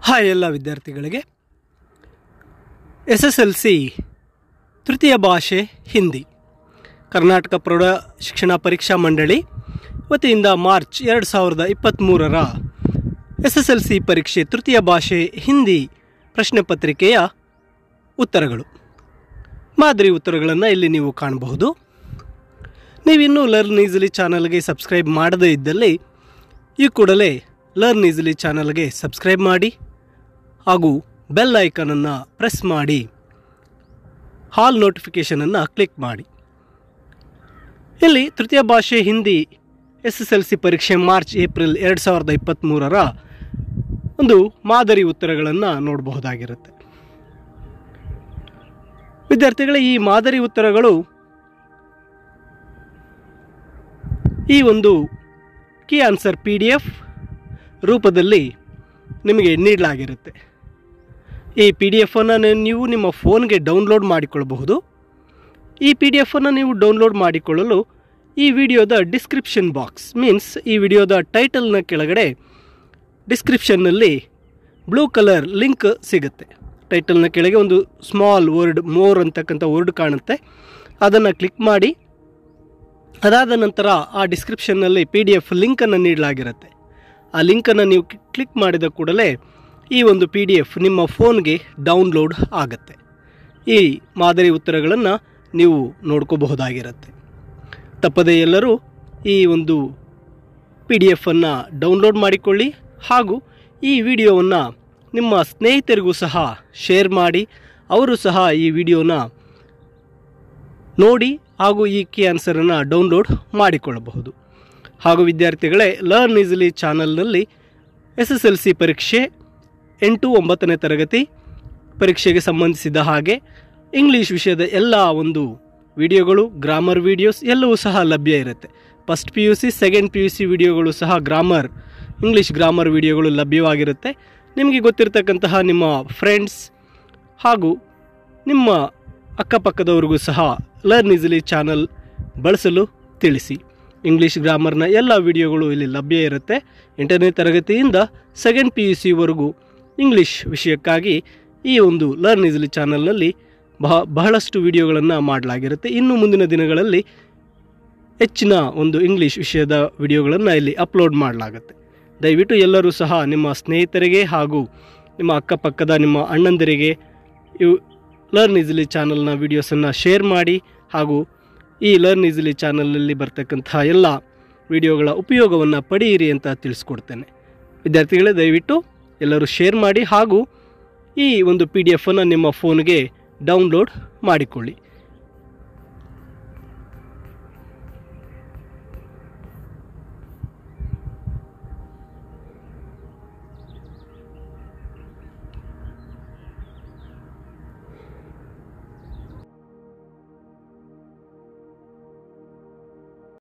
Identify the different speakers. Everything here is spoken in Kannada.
Speaker 1: ಹಾಯ್ ಎಲ್ಲ ವಿದ್ಯಾರ್ಥಿಗಳಿಗೆ ಎಸ್ ಎಸ್ ಎಲ್ ಸಿ ತೃತೀಯ ಭಾಷೆ ಹಿಂದಿ ಕರ್ನಾಟಕ ಪ್ರೌಢ ಶಿಕ್ಷಣ ಪರೀಕ್ಷಾ ಮಂಡಳಿ ವತಿಯಿಂದ ಮಾರ್ಚ್ ಎರಡು ಸಾವಿರದ ಇಪ್ಪತ್ತ್ಮೂರರ ಎಸ್ ಎಸ್ ಎಲ್ ಸಿ ಪರೀಕ್ಷೆ ತೃತೀಯ ಭಾಷೆ ಹಿಂದಿ ಪ್ರಶ್ನೆ ಪತ್ರಿಕೆಯ ಉತ್ತರಗಳು ಮಾದರಿ ಉತ್ತರಗಳನ್ನು ಇಲ್ಲಿ ನೀವು ಕಾಣಬಹುದು ನೀವಿನ್ನೂ ಲರ್ನ್ ಈಸಿಲಿ ಚಾನಲ್ಗೆ ಸಬ್ಸ್ಕ್ರೈಬ್ ಮಾಡದೇ ಇದ್ದಲ್ಲಿ ಈ ಕೂಡಲೇ ಲರ್ನ್ ಈಸಿಲಿ ಚಾನಲ್ಗೆ ಸಬ್ಸ್ಕ್ರೈಬ್ ಮಾಡಿ ಹಾಗೂ ಬೆಲ್ ಐಕನನ್ನು ಪ್ರೆಸ್ ಮಾಡಿ ಹಾಲ್ ನೋಟಿಫಿಕೇಷನನ್ನು ಕ್ಲಿಕ್ ಮಾಡಿ ಇಲ್ಲಿ ತೃತೀಯ ಭಾಷೆ Hindi S S L C ಪರೀಕ್ಷೆ ಮಾರ್ಚ್ ಏಪ್ರಿಲ್ ಎರಡು ಸಾವಿರದ ಇಪ್ಪತ್ತ್ಮೂರರ ಒಂದು ಮಾದರಿ ಉತ್ತರಗಳನ್ನು ನೋಡಬಹುದಾಗಿರುತ್ತೆ ವಿದ್ಯಾರ್ಥಿಗಳೇ ಈ ಮಾದರಿ ಉತ್ತರಗಳು ಈ ಒಂದು key answer P D F ರೂಪದಲ್ಲಿ ನಿಮಗೆ ನೀಡಲಾಗಿರುತ್ತೆ ಈ ಪಿ ಡಿ ಎಫನ್ನು ನೀವು ನಿಮ್ಮ ಫೋನ್ಗೆ ಡೌನ್ಲೋಡ್ ಮಾಡಿಕೊಳ್ಳಬಹುದು ಈ ಪಿ ಡಿ ಎಫನ್ನು ನೀವು ಡೌನ್ಲೋಡ್ ಮಾಡಿಕೊಳ್ಳಲು ಈ ವಿಡಿಯೋದ ಡಿಸ್ಕ್ರಿಪ್ಷನ್ ಬಾಕ್ಸ್ ಮೀನ್ಸ್ ಈ ವಿಡಿಯೋದ ಟೈಟಲ್ನ ಕೆಳಗಡೆ ಡಿಸ್ಕ್ರಿಪ್ಷನ್ನಲ್ಲಿ ಬ್ಲೂ ಕಲರ್ ಲಿಂಕ್ ಸಿಗುತ್ತೆ ಟೈಟಲ್ನ ಕೆಳಗೆ ಒಂದು ಸ್ಮಾಲ್ ವರ್ಡ್ ಮೋರ್ ಅಂತಕ್ಕಂಥ ವರ್ಡ್ ಕಾಣುತ್ತೆ ಅದನ್ನು ಕ್ಲಿಕ್ ಮಾಡಿ ಅದಾದ ನಂತರ ಆ ಡಿಸ್ಕ್ರಿಪ್ಷನ್ನಲ್ಲಿ ಪಿ ಡಿ ಎಫ್ ಲಿಂಕನ್ನು ನೀಡಲಾಗಿರುತ್ತೆ ಆ ಲಿಂಕನ್ನು ನೀವು ಕ್ಲಿಕ್ ಮಾಡಿದ ಕೂಡಲೇ ಈ ಒಂದು ಪಿ ಡಿ ಎಫ್ ನಿಮ್ಮ ಫೋನ್ಗೆ ಡೌನ್ಲೋಡ್ ಆಗುತ್ತೆ ಈ ಮಾದರಿ ಉತ್ತರಗಳನ್ನು ನೀವು ನೋಡ್ಕೋಬಹುದಾಗಿರುತ್ತೆ ತಪ್ಪದೇ ಎಲ್ಲರೂ ಈ ಒಂದು ಪಿ ಡಿ ಎಫನ್ನು ಡೌನ್ಲೋಡ್ ಮಾಡಿಕೊಳ್ಳಿ ಹಾಗೂ ಈ ವಿಡಿಯೋವನ್ನು ನಿಮ್ಮ ಸ್ನೇಹಿತರಿಗೂ ಸಹ ಶೇರ್ ಮಾಡಿ ಅವರು ಸಹ ಈ ವಿಡಿಯೋನ ನೋಡಿ ಹಾಗೂ ಈ ಕೀ ಆನ್ಸರನ್ನು ಡೌನ್ಲೋಡ್ ಮಾಡಿಕೊಳ್ಳಬಹುದು ಹಾಗೂ ವಿದ್ಯಾರ್ಥಿಗಳೇ ಲರ್ನ್ ಈಸಿಲಿ ಚಾನಲ್ನಲ್ಲಿ ಎಸ್ ಎಸ್ ಎಲ್ ಸಿ ಪರೀಕ್ಷೆ ಎಂಟು ಒಂಬತ್ತನೇ ತರಗತಿ ಪರೀಕ್ಷೆಗೆ ಸಂಬಂಧಿಸಿದ ಹಾಗೆ ಇಂಗ್ಲೀಷ್ ವಿಷಯದ ಎಲ್ಲ ಒಂದು ವಿಡಿಯೋಗಳು ಗ್ರಾಮರ್ ವಿಡಿಯೋಸ್ ಎಲ್ಲವೂ ಸಹ ಲಭ್ಯ ಇರುತ್ತೆ first P U C second P U C ವಿಡಿಯೋಗಳು ಸಹ ಗ್ರಾಮರ್ ಇಂಗ್ಲೀಷ್ ಗ್ರಾಮರ್ ವಿಡಿಯೋಗಳು ಲಭ್ಯವಾಗಿರುತ್ತೆ ನಿಮಗೆ ಗೊತ್ತಿರತಕ್ಕಂತಹ ನಿಮ್ಮ ಫ್ರೆಂಡ್ಸ್ ಹಾಗೂ ನಿಮ್ಮ ಅಕ್ಕಪಕ್ಕದವ್ರಿಗೂ ಸಹ ಲರ್ನ್ ಈಸಿಲಿ ಚಾನಲ್ ಬಳಸಲು ತಿಳಿಸಿ ಇಂಗ್ಲೀಷ್ ಗ್ರಾಮರ್ನ ಎಲ್ಲ ವಿಡಿಯೋಗಳು ಇಲ್ಲಿ ಲಭ್ಯ ಇರುತ್ತೆ ಎಂಟನೇ ತರಗತಿಯಿಂದ ಸೆಕೆಂಡ್ ಪಿ ಯು ಸಿವರೆಗೂ ಇಂಗ್ಲೀಷ್ ವಿಷಯಕ್ಕಾಗಿ ಈ ಒಂದು ಲರ್ನ್ ಈಸಿಲಿ ಚಾನಲ್ನಲ್ಲಿ ಬಹ ಬಹಳಷ್ಟು ವಿಡಿಯೋಗಳನ್ನು ಮಾಡಲಾಗಿರುತ್ತೆ ಇನ್ನು ಮುಂದಿನ ದಿನಗಳಲ್ಲಿ ಹೆಚ್ಚಿನ ಒಂದು ಇಂಗ್ಲೀಷ್ ವಿಷಯದ ವಿಡಿಯೋಗಳನ್ನು ಇಲ್ಲಿ ಅಪ್ಲೋಡ್ ಮಾಡಲಾಗುತ್ತೆ ದಯವಿಟ್ಟು ಎಲ್ಲರೂ ಸಹ ನಿಮ್ಮ ಸ್ನೇಹಿತರಿಗೆ ಹಾಗೂ ನಿಮ್ಮ ಅಕ್ಕಪಕ್ಕದ ನಿಮ್ಮ ಅಣ್ಣಂದಿರಿಗೆ ಇವು ಲರ್ನ್ ಈಸಿಲಿ ಚಾನಲ್ನ ವೀಡಿಯೋಸನ್ನು ಶೇರ್ ಮಾಡಿ ಹಾಗೂ ಈ ಲರ್ನ್ ಈಸಿಲಿ ಚಾನಲಲ್ಲಿ ಬರ್ತಕ್ಕಂತಹ ಎಲ್ಲ ವಿಡಿಯೋಗಳ ಉಪಯೋಗವನ್ನು ಪಡೆಯಿರಿ ಅಂತ ತಿಳಿಸ್ಕೊಡ್ತೇನೆ ವಿದ್ಯಾರ್ಥಿಗಳೇ ದಯವಿಟ್ಟು ಎಲ್ಲರೂ ಶೇರ್ ಮಾಡಿ ಹಾಗೂ ಈ ಒಂದು ಪಿ ಡಿ ಎಫನ್ನು ನಿಮ್ಮ ಫೋನ್ಗೆ ಡೌನ್ಲೋಡ್ ಮಾಡಿಕೊಳ್ಳಿ